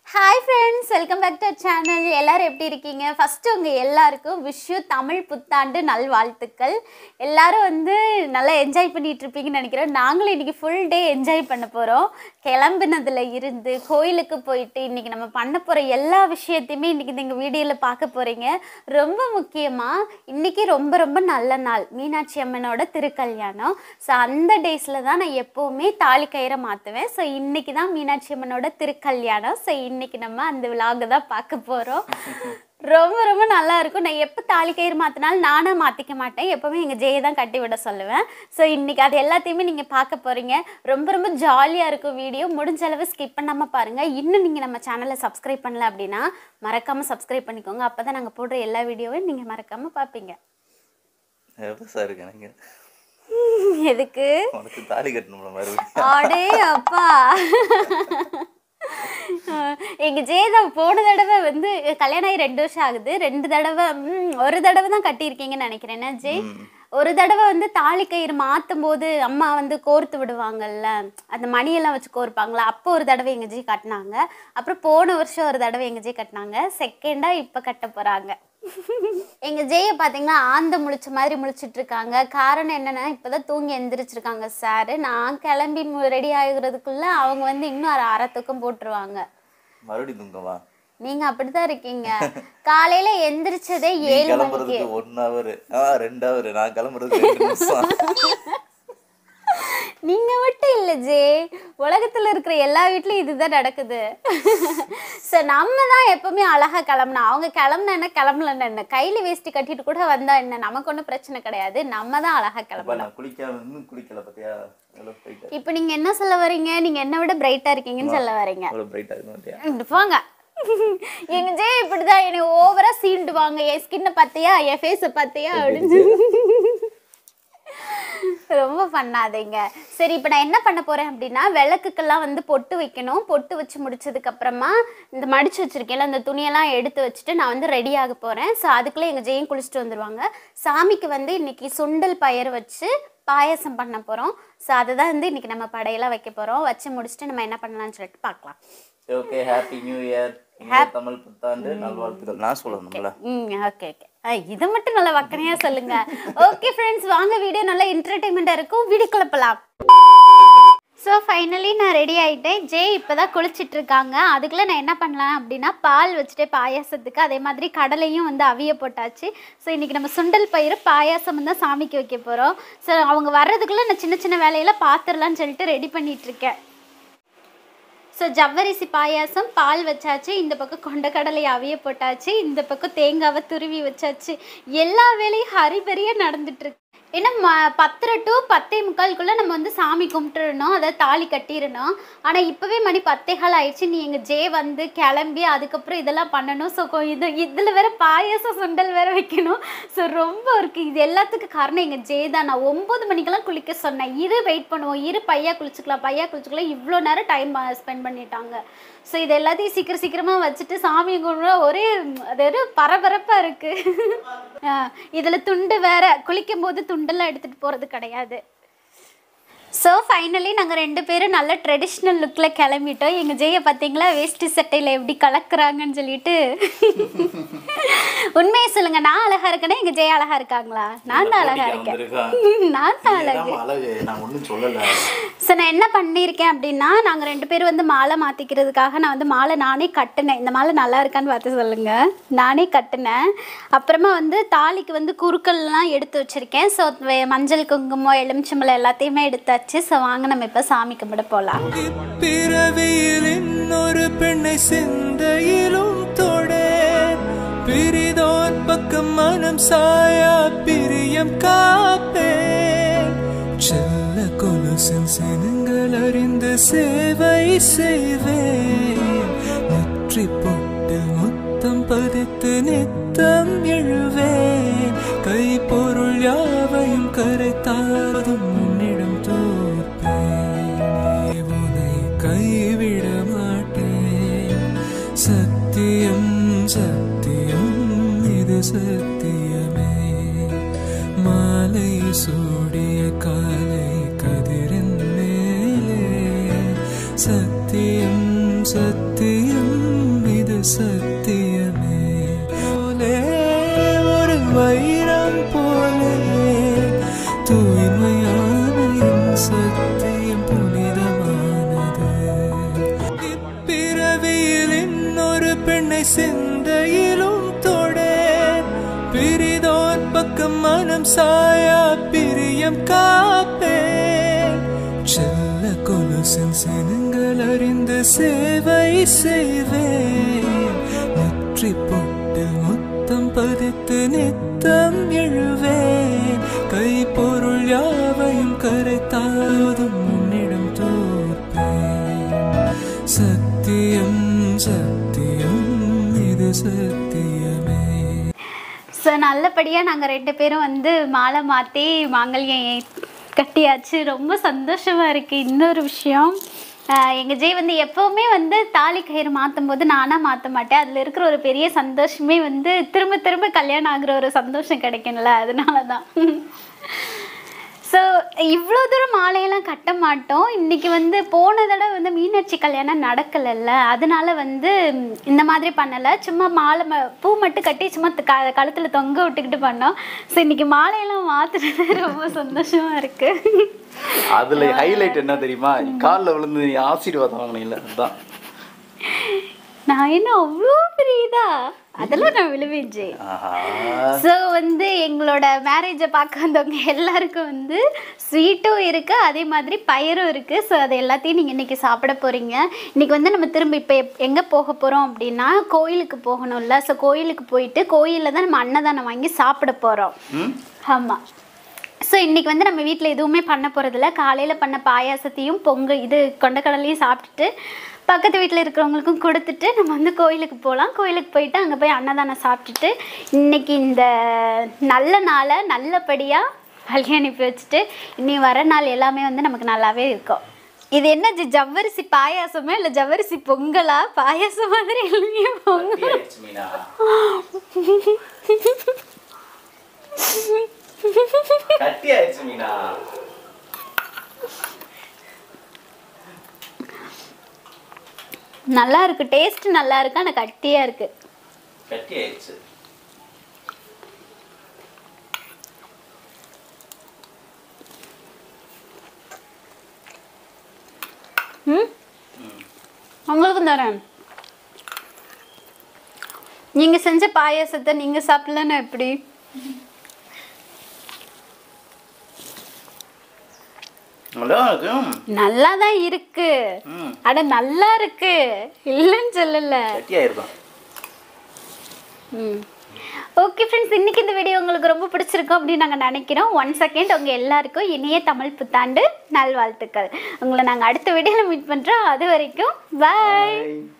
Hi friends welcome back to channel எல்லாரும் எப்படி இருக்கீங்க ஃபஸ்ட்டு உங்கள் எல்லாருக்கும் விஷு தமிழ் புத்தாண்டு நல்வாழ்த்துக்கள் எல்லாரும் வந்து நல்லா என்ஜாய் பண்ணிட்டு இருப்பீங்கன்னு நினைக்கிறேன் நாங்களும் இன்றைக்கி ஃபுல் டே என்ஜாய் பண்ண போகிறோம் கிளம்புனதுல இருந்து கோயிலுக்கு போயிட்டு இன்றைக்கி நம்ம பண்ண போகிற எல்லா விஷயத்தையுமே இன்றைக்கி நீங்கள் வீடியோவில் பார்க்க போகிறீங்க ரொம்ப முக்கியமாக இன்றைக்கி ரொம்ப ரொம்ப நல்ல நாள் மீனாட்சி அம்மனோட திருக்கல்யாணம் ஸோ அந்த டேஸில் தான் நான் எப்போவுமே தாலி கயிறை மாற்றுவேன் ஸோ இன்றைக்கி தான் மீனாட்சி அம்மனோட திருக்கல்யாணம் ஸோ இன்றைக்கி நம்ம அந்த விலாக தான் பார்க்க போகிறோம் ரொம்ப ரொம்ப நல்லா இருக்கும் நான் எப்போ தாலி கயிறு மாற்றினாலும் நானாக மாற்றிக்க மாட்டேன் எப்போவுமே எங்கள் ஜெயை தான் கட்டி விட சொல்லுவேன் ஸோ இன்றைக்கி அது எல்லாத்தையுமே நீங்கள் பார்க்க போகிறீங்க ரொம்ப ரொம்ப ஜாலியாக இருக்கும் வீடியோ முடிஞ்ச அளவு ஸ்கிப் பண்ணாமல் பாருங்கள் இன்னும் நீங்கள் நம்ம சேனலை சப்ஸ்கிரைப் பண்ணல அப்படின்னா மறக்காமல் சப்ஸ்கிரைப் பண்ணிக்கோங்க அப்போ தான் நாங்கள் போடுற எல்லா வீடியோவையும் நீங்கள் மறக்காமல் பார்ப்பீங்க எவ்வளோ சார் இருக்கு எனக்கு எதுக்கு உனக்கு தாலி கட்டணும்ல மறுபடியும் அடே அப்பா எங்க ஜெயதா போன தடவை வந்து கல்யாணம் ஆகி ரெண்டு வருஷம் ஆகுது ரெண்டு தடவை ம், ஒரு தடவை தான் கட்டியிருக்கீங்கன்னு நினைக்கிறேன் என்ன ஜெய் ஒரு தடவை வந்து தாலி கயிறு மாற்றும் போது அம்மா வந்து கோர்த்து விடுவாங்கல்ல அந்த மணியெல்லாம் வச்சு கோர்ப்பாங்களா அப்போ ஒரு தடவை எங்கள் ஜெய் கட்டினாங்க அப்புறம் போன வருஷம் ஒரு தடவை எங்கள் ஜெய் கட்டினாங்க செகண்டாக இப்போ கட்ட போகிறாங்க எங்க ஜெய பாத்தீங்கன்னா ஆந்த முழிச்ச மாதிரி முழிச்சிட்டு இருக்காங்க காரணம் என்னன்னா இப்பதான் தூங்கி எந்திரிச்சிருக்காங்க சார் நான் கிளம்பி ரெடி ஆகுறதுக்குள்ள அவங்க வந்து இன்னும் அரை அரை தூக்கம் போட்டுருவாங்க மறுபடியும் தூங்கவா நீங்க அப்படித்தான் இருக்கீங்க காலையில எந்திரிச்சதே நீ ஏழு மணிக்கு கிளம்புறதுக்கு ஒன் ஹவர் ஆ ரெண்டு ஹவர் நான் கிளம்புறதுக்கு ரெண்டு நிமிஷம் நீங்க மட்டும் இல்ல ஜே உலகத்துல இருக்கிற எல்லா வீட்லயும் இதுதான் நடக்குது சோ நம்ம தான் எப்பவுமே அழகா கிளம்பணும் அவங்க கிளம்புனா என்ன கிளம்பலன்னு என்ன கையில வேஷ்டி கட்டிட்டு கூட வந்தா என்ன நமக்கு ஒன்றும் பிரச்சனை கிடையாது நம்ம தான் அழகா அப்ப கிளம்பணும் நான் குளிக்காம இன்னும் குளிக்கல பாத்தியா எவ்வளோ போயிட்டு இப்போ நீங்க என்ன சொல்ல வரீங்க நீங்க என்ன விட பிரைட்டா இருக்கீங்கன்னு சொல்ல வரீங்க எவ்வளோ பிரைட் ஆகுது பாத்தியா இங்கிட்டு போங்க எங்க ஜே இப்படிதான் என்னை ஓவரா சீண்டுவாங்க என் ஸ்கின்னை பார்த்தியா என் ஃபேஸை பார்த்தியா அப்படின்னு ரொம்ப பண்ணாதீங்க சரி இப்போ நான் என்ன பண்ண போறேன் அப்படின்னா விளக்குக்கெல்லாம் வந்து பொட்டு வைக்கணும் பொட்டு வச்சு முடிச்சதுக்கு அப்புறமா இந்த மடிச்சு வச்சிருக்கேன்ல அந்த துணியெல்லாம் எடுத்து வச்சுட்டு நான் வந்து ரெடி ஆக போறேன் ஸோ அதுக்குள்ளே எங்கள் ஜெயம் குளிச்சுட்டு வந்துருவாங்க சாமிக்கு வந்து இன்னைக்கு சுண்டல் பயிர் வச்சு பாயாசம் பண்ண போகிறோம் ஸோ அதுதான் வந்து இன்னைக்கு நம்ம படையெல்லாம் வைக்க போகிறோம் வச்சு முடிச்சுட்டு நம்ம என்ன பண்ணலாம்னு சொல்லிட்டு பார்க்கலாம் சரி okay happy new year Tamil புத்தாண்டு நல்வாழ்த்துக்கள் நான் சொல்லணும்ல ம் ஓகே ஓகே இதை மட்டும் நல்லா வக்கனையா சொல்லுங்க ஓகே ஃப்ரெண்ட்ஸ் வாங்க வீடியோ நல்லா என்டர்டைன்மெண்ட்டாக இருக்கும் வீடியோ கிளப்பலாம் ஸோ ஃபைனலி நான் ரெடி ஆகிட்டேன் ஜே இப்போ தான் குளிச்சிட்டு இருக்காங்க அதுக்குள்ளே நான் என்ன பண்ணலாம் அப்படின்னா பால் வச்சுட்டு பாயாசத்துக்கு அதே மாதிரி கடலையும் வந்து அவிய போட்டாச்சு ஸோ இன்றைக்கி நம்ம சுண்டல் பயிர் பாயாசம் தான் சாமிக்கு வைக்க போகிறோம் ஸோ அவங்க வர்றதுக்குள்ளே நான் சின்ன சின்ன வேலையெல்லாம் பார்த்துடலான்னு சொல்லிட்டு ரெடி பண்ணிட்டு இருக்கேன் ஸோ ஜவ்வரிசி பாயாசம் பால் வச்சாச்சு இந்த பக்கம் கொண்டக்கடலை அவிய போட்டாச்சு இந்த பக்கம் தேங்காவை துருவி வச்சாச்சு எல்லா வேலையும் ஹரிபரியாக நடந்துட்டு இருக்கு ஏன்னா ம பத்தரை டு பத்தே முக்காலுக்குள்ளே நம்ம வந்து சாமி கும்பிட்டுறணும் அதை தாலி கட்டிடணும் ஆனால் இப்போவே மணி பத்தே கால் ஆயிடுச்சு நீ எங்கள் ஜே வந்து கிளம்பி அதுக்கப்புறம் இதெல்லாம் பண்ணணும் ஸோ இது இதில் வேற பாயாசம் சுண்டல் வேற வைக்கணும் ஸோ ரொம்ப இருக்கு இது எல்லாத்துக்கும் காரணம் எங்கள் ஜே தான் நான் ஒம்பது மணிக்கெல்லாம் குளிக்க சொன்னேன் இரு வெயிட் பண்ணுவோம் இரு பையா குளிச்சுக்கலாம் பையா குளிச்சுக்கலாம் இவ்வளோ நேரம் டைம் ஸ்பெண்ட் பண்ணிட்டாங்க ஸோ இது எல்லாத்தையும் சீக்கிரம் சீக்கிரமாக வச்சுட்டு சாமி கும்பிட ஒரே அது ஒரு பரபரப்பாக இருக்குது இதில் துண்டு வேற குளிக்கும் போது துண்டெல்லாம் எடுத்துகிட்டு போகிறது கிடையாது ஸோ ஃபைனலி நாங்கள் ரெண்டு பேரும் நல்ல ட்ரெடிஷ்னல் லுக்கில் கிளம்பிட்டோம் எங்கள் ஜெயை பார்த்தீங்களா வேஷ்டி சட்டையில் எப்படி கலக்குறாங்கன்னு சொல்லிட்டு உண்மையை சொல்லுங்கள் நான் அழகாக இருக்கேன்னா எங்கள் ஜெய அழகாக இருக்காங்களா நான் தான் அழகாக இருக்கேன் நான் தான் அழகு அழகு நான் ஒன்றும் சொல்லலை ஸோ நான் என்ன பண்ணியிருக்கேன் அப்படின்னா நாங்கள் ரெண்டு பேரும் வந்து மாலை மாற்றிக்கிறதுக்காக நான் வந்து மாலை நானே கட்டினேன் இந்த மாலை நல்லா இருக்கான்னு பார்த்து சொல்லுங்கள் நானே கட்டினேன் அப்புறமா வந்து தாலிக்கு வந்து குறுக்கள்லாம் எடுத்து வச்சுருக்கேன் ஸோ மஞ்சள் குங்குமம் எலுமிச்சம்பழம் எல்லாத்தையுமே எடுத்தாச்சு ஸோ வாங்க நம்ம இப்போ சாமி கும்பிட போகலாம் பிறவியில் இன்னொரு பெண்ணை சிந்தையிலும் தொடேன் பிரிதோர் பக்கம் மனம் சாயா பிரியம் காப்பேன் செல்ல கொலுசின் சினங்கள் அறிந்து சேவை செய்வேன் நெற்றி பொட்டு முத்தம் பதித்து நித்தம் எழுவேன் கை பொருள் யாவையும் கரைத்தாவதும் உன்னிடம் தோற்பேன் உன்னை கைவிட மாட்டேன் சத்தியம் சத்தியம் இது சத்தியமே மாலை சூடிய காலை கதிரின் மேலே சத்தியம் சத்தியம் சத்தியமே போலே ஒரு வைரம் போலே தூய்மையான என் சத்தியம் புனிதமானது இப்பிறவியில் இன்னொரு பெண்ணை சிந்தையிலும் தொடே பிரிதோர் பக்கம் மனம் சாயா பிரியம் காப்பே செல்ல கொலுசின் சினங்கள் அறிந்து சேவை செய்வேன் நெற்றி பொட்டில் முத்தம் பதித்து நித்தம் எழுவேன் கை பொருள் யாவையும் கரைத்தாவதும் உன்னிடம் தோற்பேன் சத்தியம் சத்தியம் இது சத்தியமே ஸோ நல்லபடியாக நாங்கள் ரெண்டு பேரும் வந்து மாலை மாற்றி மாங்கல்யம் ஏ- கட்டியாச்சு ரொம்ப சந்தோஷமாக இருக்குது இன்னொரு விஷயம் எங்கள் ஜெய் வந்து எப்போவுமே வந்து தாலி கயிறு மாற்றும் போது நானாக மாற்ற மாட்டேன் அதில் இருக்கிற ஒரு பெரிய சந்தோஷமே வந்து திரும்ப திரும்ப கல்யாணம் ஆகுற ஒரு சந்தோஷம் கிடைக்கும்ல அதனால தான் ஸோ இவ்வளோ தூரம் மாலையெல்லாம் கட்ட மாட்டோம் இன்றைக்கி வந்து போன தடவை வந்து மீனாட்சி கல்யாணம் நடக்கலைல்ல அதனால வந்து ம், இந்த மாதிரி பண்ணலை சும்மா மாலை ம- பூ மட்டும் கட்டி சும்மா த- க கழுத்தில் தொங்க விட்டுக்கிட்டு பண்ணோம் ஸோ இன்றைக்கி மாலையெல்லாம் மாற்றுறது ரொம்ப சந்தோஷமாக இருக்குது அதுல ஹைலைட் என்ன தெரியுமா காலில் விழுந்து நீ ஆசீர்வாதம் வாங்கினீங்கள அதுதான் நான் என்ன அவ்வளோ பெரிய இதா அதெல்லாம் நான் விழுவேன் ஜெய் ஆஹா ஸோ வந்து எங்களோட மேரேஜை பார்க்க வந்தவங்க எல்லாருக்கும் வந்து ஸ்வீட்டும் இருக்குது அதே மாதிரி பயரும் இருக்குது ஸோ அது எல்லாத்தையும் நீங்கள் இன்றைக்கி சாப்பிட போகிறீங்க இன்றைக்கி வந்து நம்ம திரும்ப இப்போ எங்கே போக போகிறோம் அப்படின்னா கோயிலுக்கு போகணும்ல ஸோ கோயிலுக்கு போயிட்டு கோயிலில் தான் நம்ம அன்னதானம் வாங்கி சாப்பிட போகிறோம் ம் ஆமாம் ஸோ இன்றைக்கி வந்து நம்ம வீட்டில் எதுவுமே பண்ண போகிறதில்ல காலையில் பண்ண பாயாசத்தையும் பொங்கல் இது கொண்டக்கடலையும் சாப்பிட்டுட்டு பக்கத்து வீட்டில் இருக்கிறவங்களுக்கும் கொடுத்துட்டு நம்ம வந்து கோயிலுக்கு போகலாம் கோயிலுக்கு போயிட்டு அங்கே போய் அன்னதானம் சாப்பிட்டுட்டு இன்னைக்கு இந்த நல்ல நாளை நல்லபடியாக வழி அனுப்பி வச்சுட்டு இனி வர நாள் எல்லாமே வந்து நமக்கு நல்லாவே இருக்கும் இது என்ன ஜி- ஜவ்வரிசி பாயாசமா இல்லை ஜவ்வரிசி பொங்கலா பாயாசம் மாதிரி இல்லையே பொங்கல் மீனா கட்டி ஆயிடுச்சு மீனா நல்லா இருக்கு டேஸ்ட் நல்லா இருக்கு ஆனால் கட்டியாக இருக்குது கட்டி ஆயிடுச்சு ம் உங்களுக்கும் தரேன் நீங்கள் செஞ்ச பாயாசத்தை நீங்கள் சாப்பிடலன்னா எப்படி நல்லா இருக்கும் நல்லா தான் இருக்கு ம் அட நல்லா இருக்கு இல்லைன்னு சொல்லல கட்டி ஆயிருக்கும் ம் ஓகே ஃப்ரெண்ட்ஸ் இன்னைக்கு இந்த வீடியோ உங்களுக்கு ரொம்ப பிடிச்சிருக்கும் அப்படின்னு நாங்கள் நினைக்கிறோம் ஒன் செகண்ட் உங்கள் எல்லாருக்கும் இனிய தமிழ் புத்தாண்டு நல்வாழ்த்துக்கள் உங்களை நாங்கள் அடுத்த வீடியோவில் மீட் பண்ணுறோம் அது வரைக்கும் பாய் Bye.